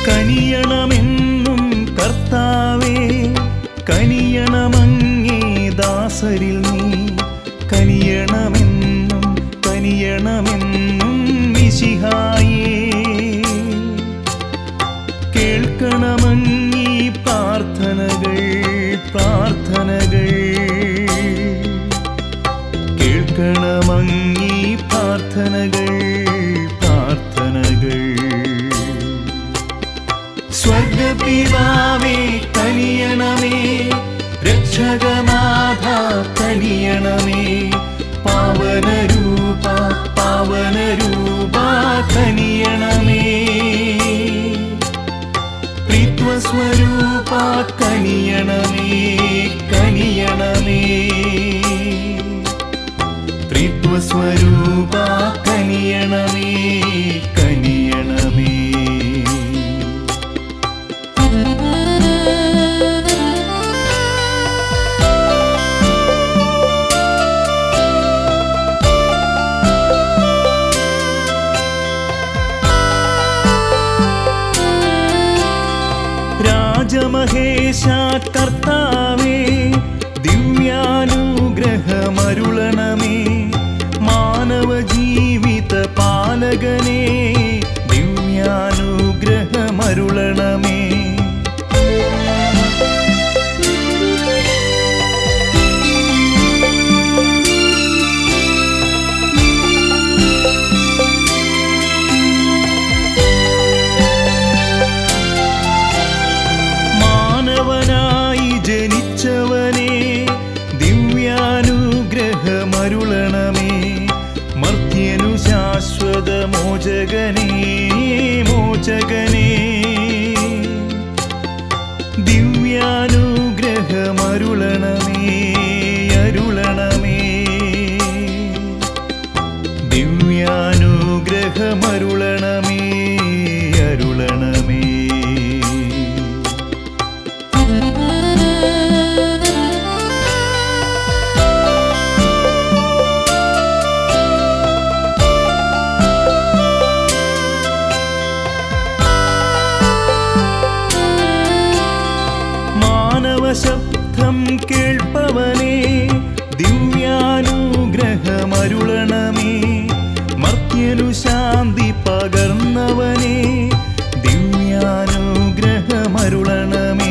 കനിയണമെന്നും കർത്താവേ കനിയണമങ്ങേ ദാസരിൽ നീ കനിയണമെന്നും കനിയണമെന്നും മിശിഹായേ കേൾക്കണമങ്ങീ പ്രാർത്ഥനകൾ പ്രാർത്ഥനകൾ കേൾക്കണമങ്ങീ പ്രാർത്ഥനകൾ പ്രാർത്ഥനകൾ സ്വർഗപിതാവേ കനിയണമേ രക്ഷകനാഥ കനിയണമേ പാവനരൂപ പാവനരൂപ കനിയണമേ ത്രിത്വസ്വരൂപ കനിയണമേ കനിയണമേ ത്രിത്വസ്വരൂപ കനിയണമേ കനിയണമേ രാജമഹേശ കർത്താവേ ദിവ്യാനുഗ്രഹമരുളണമേ മാനവ ജീവിത പാലകനേ ദിവ്യാനുഗ്രഹമരുളണമേ മാനവനായി ജനിച്ചവനെ ദിവ്യാനുഗ്രഹമരുളണമേ മർത്യനു ശാശ്വത മോചകനേ മോചകനേ ദിവ്യാനുഗ്രഹമരുളണമേ അരുളണമേ ദിവ്യാനുഗ്രഹമരുളണമേ അരുളണമേ മാനവശബ്ദം കേൾപ്പവനേ ദിവ്യാനുഗ്രഹമരുളണമേ മർത്യനു ശാന്തി പകർന്നവനേ ദിവ്യാനുഗ്രഹമരുളണമേ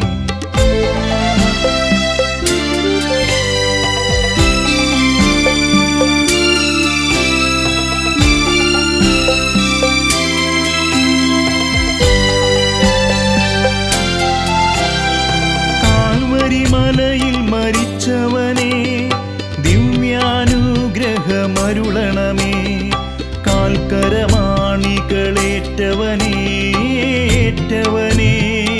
കാൽവരിമലയിൽ മരിച്ചവനെ ദിവ്യാനുഗ്രഹമരുളണമേ കാൽക്കരമാണികളേറ്റവനേ ഏറ്റവനേ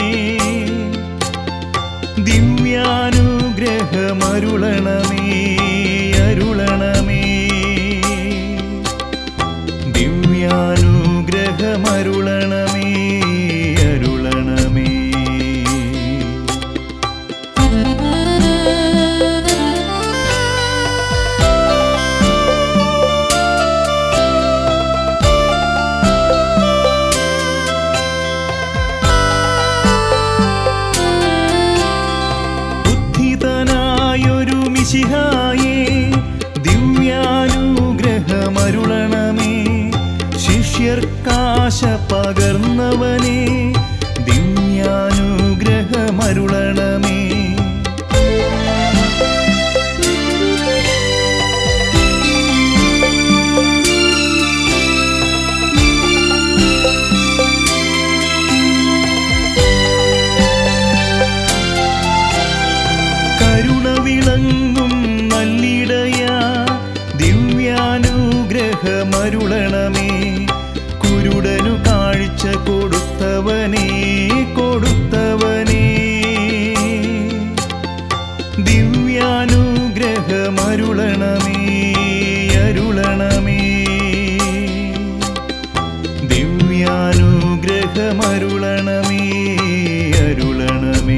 ദിവ്യാനുഗ്രഹമരുളണമേ അരുളണമേ ദിവ്യാനുഗ്രഹമരുളണമേ അരുളണമേ ബുദ്ധിതനായൊരു മിശിഹായേ ദിവ്യാനുഗ്രഹമരുളണമേ ശിഷ്യർക്കാശ പകർന്നവനേ ദിവ്യാനുഗ്രഹമരുളണമേ കരുണ വിളങ്ങും നല്ലിടയ ദിവ്യാനുഗ്രഹമരുളണമേ കുരുടനു കാഴ്ച കൊടുത്തവനേ കൊടുത്തവനേ ദിവ്യാനുഗ്രഹമരുളണമേ അരുളണമേ ദിവ്യാനുഗ്രഹമരുളണമേ അരുളണമേ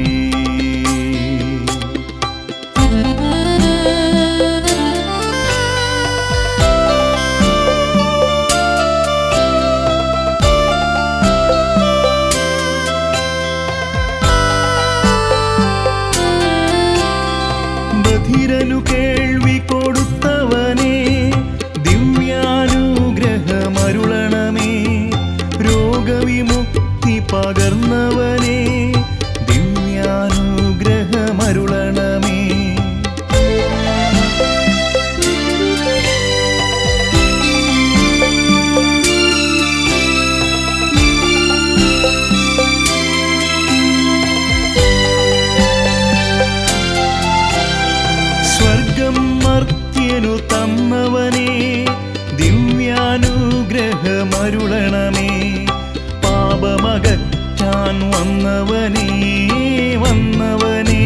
വിമുക്തി പകർന്നവനെ ദിവ്യാനുഗ്രഹമരുളണമേ സ്വർഗം മർത്യനു തന്നവനെ ദിവ്യാനുഗ്രഹമരുളണമേ പാപമകറ്റാൻ വന്നവനേ വന്നവനേ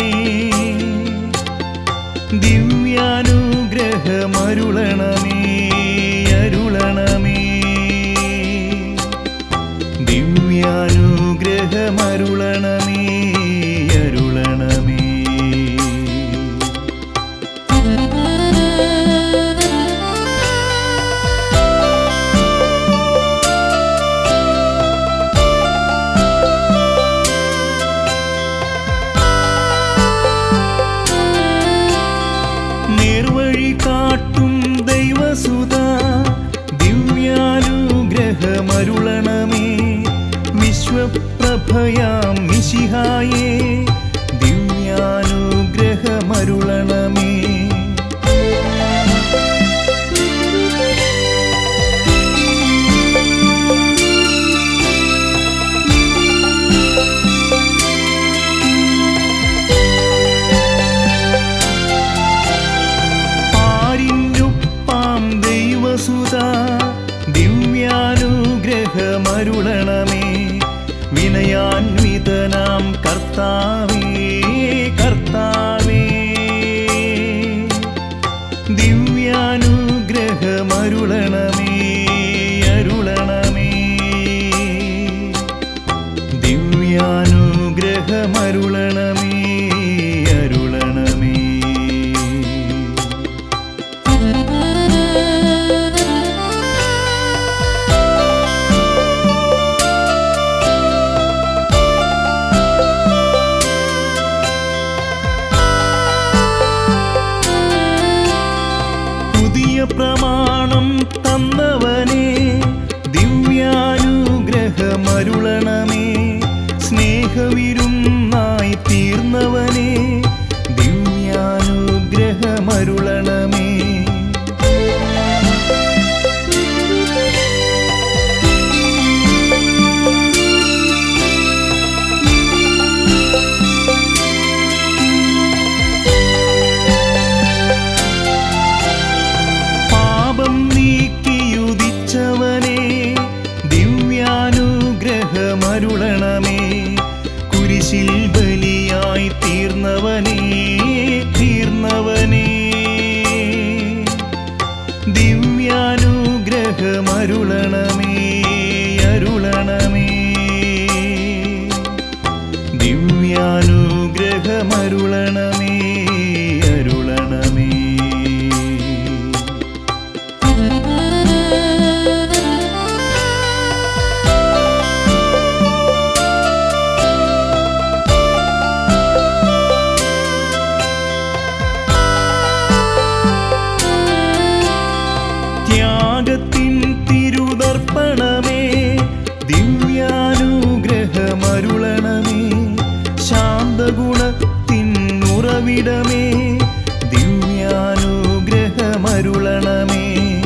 ദിവ്യാനുഗ്രഹമരുളണമേ അരുളണമേ ദിവ്യാനുഗ്രഹമരുളണമേ അരുളണമേ നേർവഴി കാട്ടും ദൈവസുത ദിവ്യാനുഗ്രഹമരുളണമേ വിശ്വപ്രഭയാം മിശിഹായേ ദിവ്യാനുഗ്രഹമരുളണമേ പാരിഞ്ഞുപ്പാം ദൈവസുത ദിവ്യാനുഗ്രഹമരുളണമേ വിനയാൻവിതനാം കർത്താവേ കർത്താവേ ദിവ്യാനുഗ്രഹമരുളണമേ അരുളണമേ ദിവ്യാനുഗ്രഹമരുളണമേ അരുളണമേ പുതിയ പ്രമാണം തന്നവനെ ദിവ്യാനുഗ്രഹമരുളണമേ സ്നേഹവിരുന്നായി തീർന്നവനെ ദിവ്യാനുഗ്രഹമരുളണമേ പാപം നീക്കിയുദിച്ചവനെ ദിവ്യാനുഗ്രഹമരുളണമേ കുരിശിൽ ബലിയായി തീർന്നവനേ തീർന്നവനേ ദിവ്യാനുഗ്രഹമരുളണമേ അരുളണമേ ദിവ്യാനുഗ്രഹമരുളണമേ അരുളണമേ ത്യാഗത്തിൻ തിരുതർപ്പണമേ ദിവ്യാനുഗ്രഹമരുളണമേ ശാന്തഗുണത്തിൻ ഉറവിടമേ ദിവ്യാനുഗ്രഹമരുളണമേ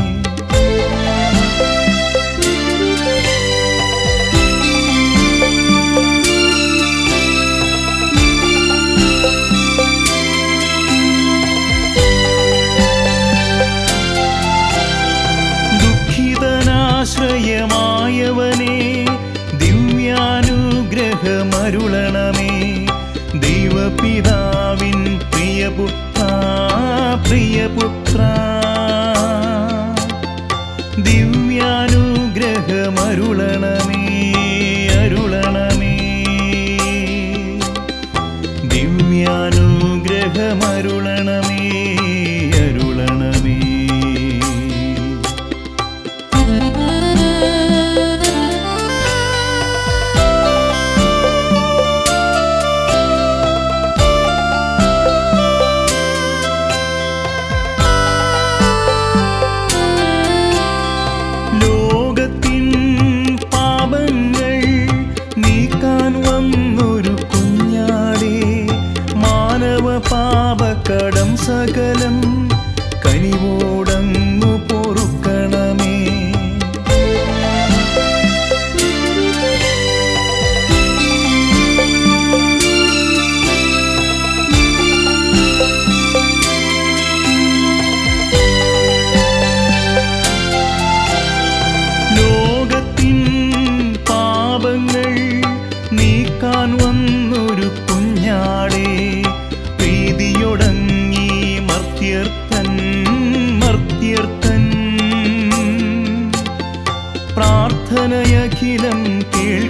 ദുഃഖിതനാശ്രയമായവനെ ദിവ്യാനുഗ്രഹമരുളണമേ ദൈവപിതാവിൻ പ്രിയപുത്ര പ്രിയപുത്ര ദിവ്യാനുഗ്രഹമരുളണമേ അരുളണമേ ദിവ്യാനുഗ്രഹമരുളണമേ അരുളണമേ ലോകത്തിൻ പാപങ്ങൾ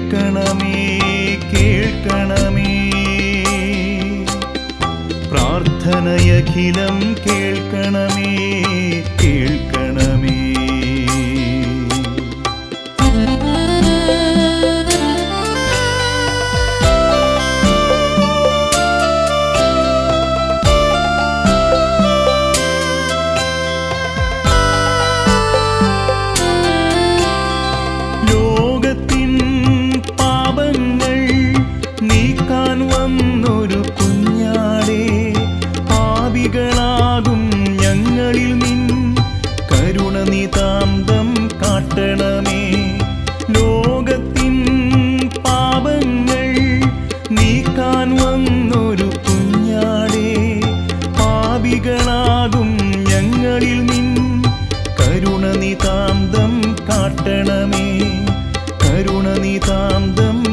കേൾക്കണമേ കേൾക്കണമേ പ്രാർത്ഥനയഖിലം കേൾക്കണമേ കേൾക്കണമേ ലോകത്തിൻ പാപങ്ങൾ നീക്കാൻ വന്നൊരു കുഞ്ഞാടേ പാപികളാകും ഞങ്ങളിൽ നിൻ കരുണ നിതാന്തം കാട്ടണമേ ലോകത്തിൻ പാപങ്ങൾ നീക്കാൻ വന്നൊരു കുഞ്ഞാടേ പാപികളാകും ഞങ്ങളിൽ നിൻ കരുണ നിതാന്തം കാട്ടണമേ കരുണ നിതാന്തം